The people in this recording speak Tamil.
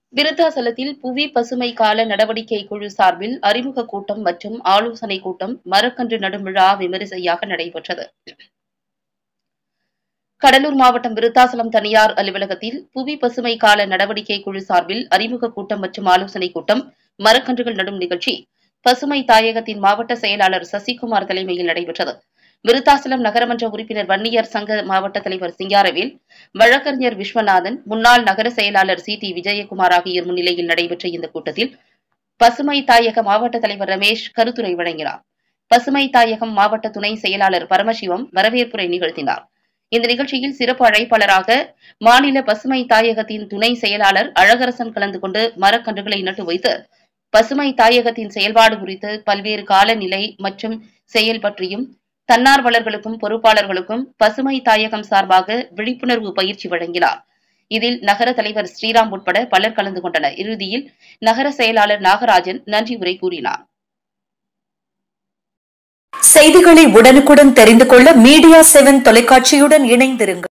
விருத்தாசலத்தில் புவி பசுமை கால நடவடிக்கை குழு சார்பில் அறிமுக கூட்டம் மற்றும் ஆலோசனை கூட்டம் மரக்கன்று நடும் விழா விமரிசையாக நடைபெற்றது கடலூர் மாவட்டம் விருத்தாசலம் தனியார் அலுவலகத்தில் புவி பசுமை கால நடவடிக்கை குழு சார்பில் அறிமுக கூட்டம் மற்றும் ஆலோசனை கூட்டம் மரக்கன்றுகள் நடும் நிகழ்ச்சி பசுமை தாயகத்தின் மாவட்ட செயலாளர் சசிகுமார் தலைமையில் நடைபெற்றது விருத்தாசலம் நகரமன்ற உறுப்பினர் வன்னியர் சங்க மாவட்ட தலைவர் சிங்காரவேல் வழக்கறிஞர் விஸ்வநாதன் முன்னாள் நகர செயலாளர் சி டி விஜயகுமார் ஆகியோர் முன்னிலையில் நடைபெற்ற இந்த கூட்டத்தில் பசுமை தாயக மாவட்ட தலைவர் ரமேஷ் கருத்துரை வழங்கினார் பசுமை தாயகம் மாவட்ட துணை செயலாளர் பரமசிவம் வரவேற்புரை நிகழ்த்தினார் இந்த நிகழ்ச்சியில் சிறப்பு அழைப்பாளராக மாநில பசுமை தாயகத்தின் துணை செயலாளர் அழகரசன் கலந்து கொண்டு மரக்கன்றுகளை நட்டு வைத்து பசுமை தாயகத்தின் செயல்பாடு குறித்து பல்வேறு காலநிலை மற்றும் செயல் பற்றியும் தன்னார்வலர்களுக்கும் பொறுப்பாளர்களுக்கும் பசுமை தாயகம் சார்பாக விழிப்புணர்வு பயிற்சி வழங்கினார் இதில் நகர தலைவர் ஸ்ரீராம் உட்பட பலர் கலந்து கொண்டனர் இறுதியில் நகர செயலாளர் நாகராஜன் நன்றி உரை கூறினார் செய்திகளை உடனுக்குடன் தெரிந்து கொள்ள மீடியா செவன் தொலைக்காட்சியுடன் இணைந்திருங்கள்